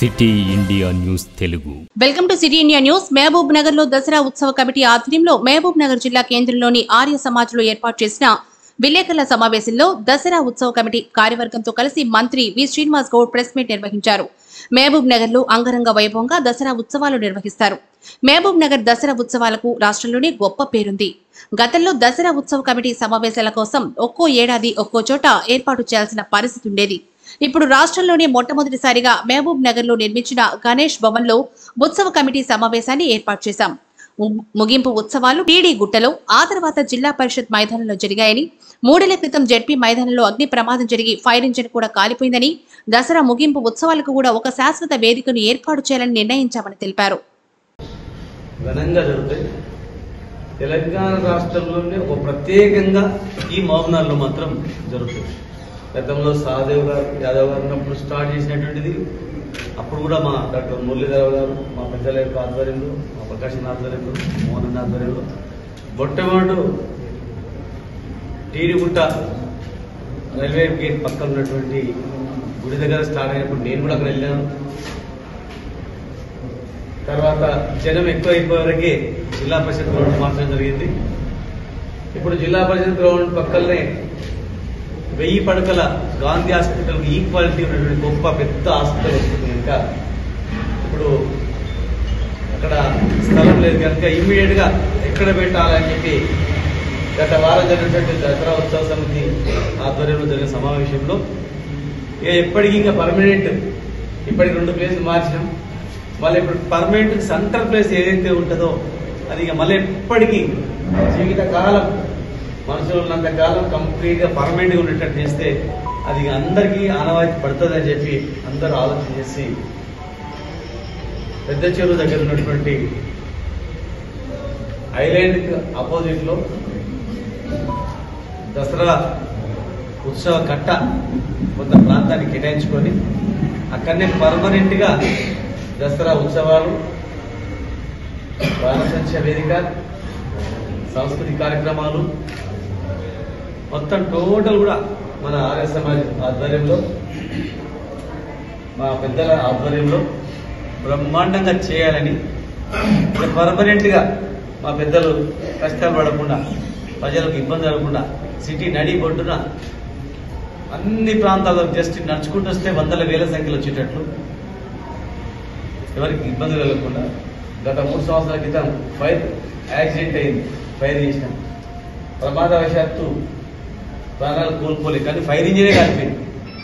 City India news Telugu welcome to city India news Mahabubnagar లో దసరా ఉత్సవ committee ఆధ్వర్యంలో మహబూబ్ నగర్ జిల్లా కేంద్రంలోని ఆర్య సమాజ్ లో ఏర్పాటు చేసిన విలేకరుల సమావేశంలో దసరా ఉత్సవ కమిటీ కార్యవర్గంతో కలిసి మంత్రి V Srinivas Goud press meet నిర్వహించారు మహబూబ్ నగర్ లో అంగరంగ వైభవంగా దసరా ఉత్సవాలు నిర్వహిస్తారు మహబూబ్ నగర్ దసరా ఉత్సవాలకు రాష్ట్రంలోనే గొప్ప పేరుంది గతంలో దసరా ఉత్సవ కమిటీ సమావేశాల కోసం ఒక్కో ఏడాది ఒక్కో చోట ఏర్పాటు చేయాల్సిన పరిస్థితి ఉండేది ఇప్పుడు రాష్ట్రంలోనే మొట్టమొదటిసారిగా మహబూబ్ నగర్ లో నిర్మించిన గణేష్ భవన్ లో ఉత్సవ కమిటీ సమావేశాన్ని ఏర్పాటు చేశాం ము- ముగింపు ఉత్సవాలు టీడీ గుట్టలో ఆ తర్వాత జిల్లా పరిషత్ మైదానంలో జరిగాయని మూడేళ్ల క్రితం జడ్పీ మైదానంలో అగ్ని ప్రమాదం జరిగి ఫైర్ ఇంజిన్ కూడా కాలిపోయిందని దసరా ముగింపు ఉత్సవాలకు కూడా ఒక శాశ్వత వేదికను ఏర్పాటు చేయాలని నిర్ణయించామని తెలిపారు ఘనంగా జరుగుతాయి తెలంగాణ రాష్ట్రంలోనే ఒక ప్రత్యేకంగా ఈ మౌనాల్లో మాత్రం జరుగుతుంది గతంలో సహదేవ్ గారు యాదవ్ గారు ఉన్నప్పుడు స్టార్ట్ చేసినటువంటిది అప్పుడు కూడా మా డాక్టర్ మురళీధరరావు గారు మా పెద్దల యొక్క ఆధ్వర్యంలో మా ప్రకాశం ఆధ్వర్యంలో మోహన్ ఆధ్వర్యంలో మొట్టమొదటి టీడిగుట్ట రైల్వే గేట్ పక్కన ఉన్నటువంటి గుడి దగ్గర స్టార్ట్ అయినప్పుడు నేను కూడా అక్కడ వెళ్ళాను తర్వాత జనం ఎక్కువ అయిపోయేవరకే జిల్లా పరిషత్ గ్రౌండ్ మార్చడం జరిగింది ఇప్పుడు జిల్లా పరిషత్ గ్రౌండ్ పక్కనే వెయ్యి పడకల గాంధీ హాస్పిటల్ ఈక్వాలిటీ ఉన్నటువంటి గొప్ప పెద్ద హాస్పిటల్ వస్తుంది కనుక ఇప్పుడు అక్కడ స్థలం లేదు కనుక ఇమ్మీడియట్ గా ఎక్కడ పెట్టాలని చెప్పి గత వారం జరిగినటువంటి దసరా ఉత్సవ సమితి ఆధ్వర్యంలో జరిగిన సమావేశంలో ఇక ఎప్పటికీ ఇంకా పర్మనెంట్ ఇప్పటికి రెండు ప్లేసులు మార్చినాం మళ్ళీ ఇప్పుడు పర్మనెంట్ సెంటర్ ప్లేస్ ఏదైతే ఉంటుందో అది ఇక మళ్ళీ ఎప్పటికీ జీవిత కాలం మనుషులు ఉన్నంత కాలం కంప్లీట్ గా పర్మనెంట్ గా ఉండేటట్టు చేస్తే అది ఇక అందరికీ ఆనవాయితీ పడుతుంది అని చెప్పి అందరూ ఆలోచన చేసి పెద్ద చెరువు దగ్గర ఉన్నటువంటి ఐలాండ్ ఆపోజిట్ లో దసరా ఉత్సవ కట్ట కొంత ప్రాంతాన్ని కేటాయించుకొని అక్కడనే పర్మనెంట్ గా దసరా ఉత్సవాలు బాలసంచ వేదిక సాంస్కృతిక కార్యక్రమాలు మొత్తం టోటల్ కూడా మన ఆర్య సమాజ్ ఆధ్వర్యంలో మా పెద్దల ఆధ్వర్యంలో బ్రహ్మాండంగా చేయాలని ఇక పర్మనెంట్ గా మా పెద్దలు కష్టాలు పడకుండా ప్రజలకు ఇబ్బంది కలగకుండా సిటీ నడి బొడ్డున అన్ని ప్రాంతాల్లో జస్ట్ నడుచుకుంటూ వస్తే వందల వేల సంఖ్యలో వచ్చేటట్లు ఎవరికి ఇబ్బంది కలగకుండా గత మూడు సంవత్సరాల క్రితం ఫైర్ యాక్సిడెంట్ అయింది ఫైర్ చేసినాం ప్రమాదవశాత్తు ప్రాణాలు కోల్పోలేదు కానీ ఫైర్ ఇంజినే కాలిపోయింది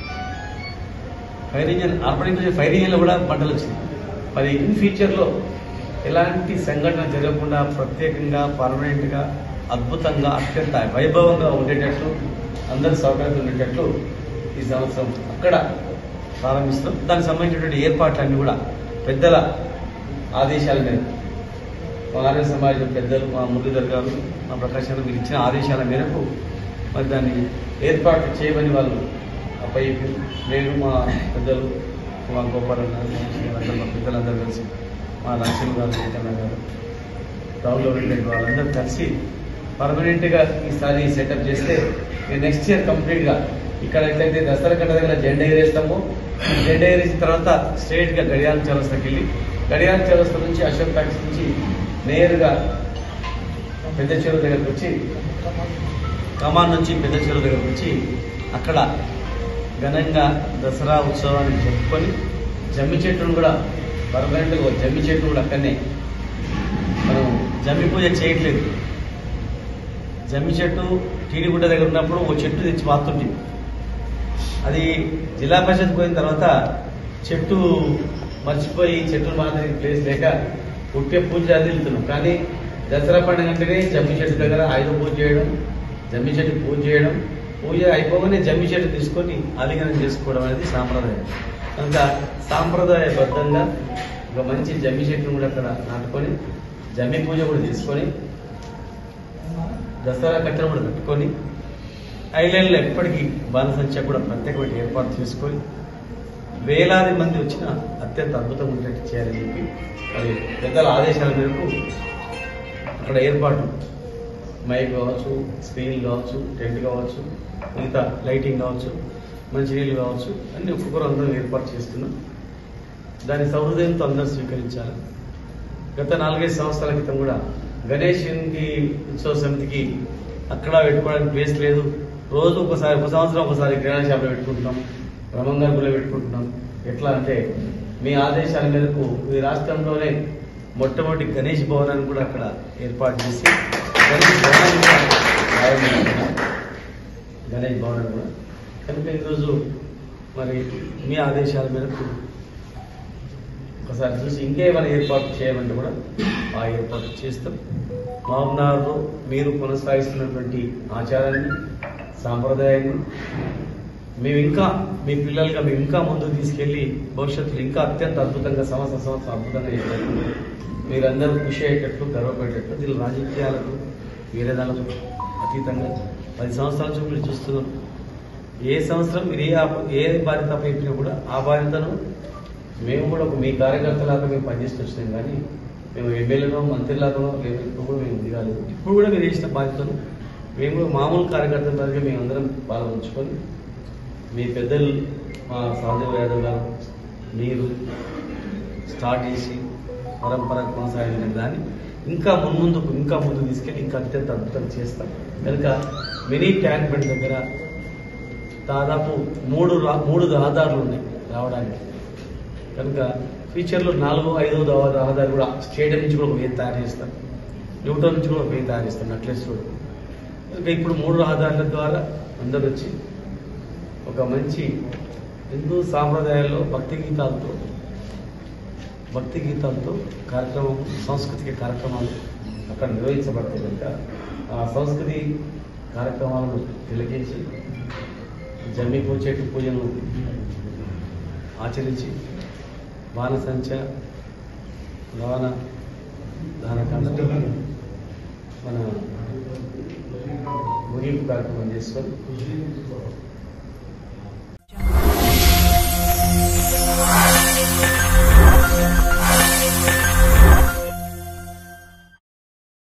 ఫైర్ ఇంజిన్ ఆపరేటింగ్ చేసే ఫైర్ ఇంజిన్లో కూడా మంటలు వచ్చింది మరి ఇన్ ఫ్యూచర్లో ఎలాంటి సంఘటన జరగకుండా ప్రత్యేకంగా పర్మనెంట్గా అద్భుతంగా అత్యంత వైభవంగా ఉండేటట్లు అందరి సౌకర్యం ఉండేటట్లు ఈ సంవత్సరం అక్కడ ప్రారంభిస్తాం దానికి సంబంధించినటువంటి ఏర్పాట్లన్నీ కూడా పెద్దల ఆదేశాల మేరకు మా ఆర్య సమాజం పెద్దలు మా మురళీధర్ గారు మా ప్రకాశ్ గారు మీరు ఇచ్చిన ఆదేశాల మేరకు మరి దాన్ని ఏర్పాటు చేయమని వాళ్ళు అప్పై నేను మా పెద్దలు మా గోపాలన్న అందరూ మా పెద్దలందరూ కలిసి మా లక్ష్మణ్ గారు చైతన్య గారు రాహుల్ రెడ్డి వాళ్ళందరూ కలిసి పర్మనెంట్గా ఈసారి సెటప్ చేస్తే నెక్స్ట్ ఇయర్ కంప్లీట్గా ఇక్కడ ఎట్లయితే దసరా కట్ట దగ్గర జెండా ఎగరేస్తామో జెండా ఎగరేసిన తర్వాత స్ట్రైట్గా గడియాల చౌరస్తాకి వెళ్ళి గడియాల చౌరస్తా నుంచి అశోక్ ప్యాక్స్ నుంచి నేరుగా పెద్ద చెరువు దగ్గరకు వచ్చి కమాన్ నుంచి పెద్ద చెరువు దగ్గరకు వచ్చి అక్కడ ఘనంగా దసరా ఉత్సవాన్ని జరుపుకొని జమ్మి చెట్టును కూడా పర్మనెంట్గా ఒక జమ్మి చెట్టు కూడా అక్కడనే మనం జమ్మి పూజ చేయట్లేదు జమ్మి చెట్టు టీడిగుడ్డ దగ్గర ఉన్నప్పుడు ఓ చెట్టు తెచ్చి పాతుంటుంది అది జిల్లా పరిషత్ పోయిన తర్వాత చెట్టు మర్చిపోయి చెట్టును మాత్రం ప్లేస్ లేక ఉట్టే పూజ అది వెళ్తున్నాం కానీ దసరా పండుగ అంటేనే జమ్మి చెట్టు దగ్గర ఆయుధ పూజ చేయడం జమ్మి చెట్టు పూజ చేయడం పూజ అయిపోగానే జమ్మి చెట్టు తీసుకొని ఆలింగనం చేసుకోవడం అనేది సాంప్రదాయం కనుక సాంప్రదాయబద్ధంగా ఒక మంచి జమ్మి చెట్టును కూడా అక్కడ నాటుకొని జమ్మి పూజ కూడా తీసుకొని దసరా కట్టెలు కూడా పెట్టుకొని ఐలాండ్లో ఎప్పటికీ బాణసంచ కూడా ప్రత్యేకమైన ఏర్పాటు చేసుకొని వేలాది మంది వచ్చిన అత్యంత అద్భుతంగా ఉండేట్టు చేయాలని చెప్పి మరి పెద్దల ఆదేశాల మేరకు అక్కడ ఏర్పాటు మైక్ కావచ్చు స్క్రీన్ కావచ్చు టెంట్ కావచ్చు మిగతా లైటింగ్ కావచ్చు మంచినీళ్ళు కావచ్చు అన్ని ఒక్కొక్కరు అందరం ఏర్పాటు చేస్తున్నాం దాని సౌహృదయంతో అందరూ స్వీకరించాలి గత నాలుగైదు సంవత్సరాల క్రితం కూడా గణేష్కి ఉత్సవ సమితికి అక్కడ పెట్టుకోవడానికి ప్లేస్ లేదు రోజు ఒకసారి ఒక సంవత్సరం ఒకసారి కిరాణా షాప్లో పెట్టుకుంటున్నాం బ్రహ్మంగారులో పెట్టుకుంటున్నాం ఎట్లా అంటే మీ ఆదేశాల మేరకు ఈ రాష్ట్రంలోనే మొట్టమొదటి గణేష్ భవనాన్ని కూడా అక్కడ ఏర్పాటు చేసి గణేష్ భవనాన్ని కూడా ప్రారంభించుకున్నాం. గణేష్ భవనాన్ని కూడా కనుక ఈరోజు మరి మీ ఆదేశాల మేరకు ఒకసారి చూసి ఇంకేమైనా ఏర్పాటు చేయమంటే కూడా ఆ ఏర్పాటు చేస్తాం మహబూబ్నగర్లో మీరు కొనసాగిస్తున్నటువంటి ఆచారాన్ని సాంప్రదాయాన్ని మేము ఇంకా మీ పిల్లలుగా మేము ఇంకా ముందుకు తీసుకెళ్ళి భవిష్యత్తులో ఇంకా అత్యంత అద్భుతంగా సంవత్సరం సంవత్సరం అద్భుతంగా చేసేటట్టు మీరందరూ ఖుషి అయ్యేటట్లు గర్వపడేటట్లు దీని రాజకీయాలకు వేరే దానికి అతీతంగా పది సంవత్సరాల నుంచి మీరు చూస్తున్నాం ఏ సంవత్సరం మీరు ఏ ఆప- ఏ బాధ్యత పెట్టినా కూడా ఆ బాధ్యతను మేము కూడా ఒక మీ కార్యకర్తలాగా మేము పనిచేస్తూ వచ్చినాం కానీ మేము ఎమ్మెల్యేనో మంత్రిలాగానో లేదు ఇప్పుడు కూడా మేము దిగాలేదు ఇప్పుడు కూడా మీరు చేసిన బాధ్యతను మేము కూడా మామూలు కార్యకర్తలుగా మేము అందరం పాల్గొంచుకొని మీ పెద్దలు మా సాదేవ్ యాదవ్ గారు మీరు స్టార్ట్ చేసి పరంపర కొనసాగిన దాన్ని ఇంకా మున్ముందుకు ఇంకా ముందుకు తీసుకెళ్ళి ఇంకా అత్యంత అద్భుతంగా చేస్తాం కనుక మినీ ట్యాంక్ బండ్ దగ్గర దాదాపు మూడు రా- మూడు రహదారులు ఉన్నాయి రావడానికి కనుక ఫ్యూచర్లో నాలుగో ఐదో రహ- రహదారి కూడా స్టేడియం నుంచి కూడా ఒక వేది తయారు చేస్తాం న్యూటన్ నుంచి కూడా ఒక వేది తయారు చేస్తాం నక్లెస్ రోడ్ కనుక ఇప్పుడు మూడు రహదారుల ద్వారా అందరూ వచ్చి ఒక మంచి హిందూ సాంప్రదాయాల్లో భక్తి గీతాలతో భక్తి గీతాలతో కార్యక్రమం సాంస్కృతిక కార్యక్రమాలు అక్కడ నిర్వహించబడతాయి కనుక ఆ సంస్కృతి కార్యక్రమాలను తిలకించి జమ్మి పూచెట్టు పూజను ఆచరించి బాణసంచ లవణ దానకాండ మన ముగింపు కార్యక్రమం చేసుకొని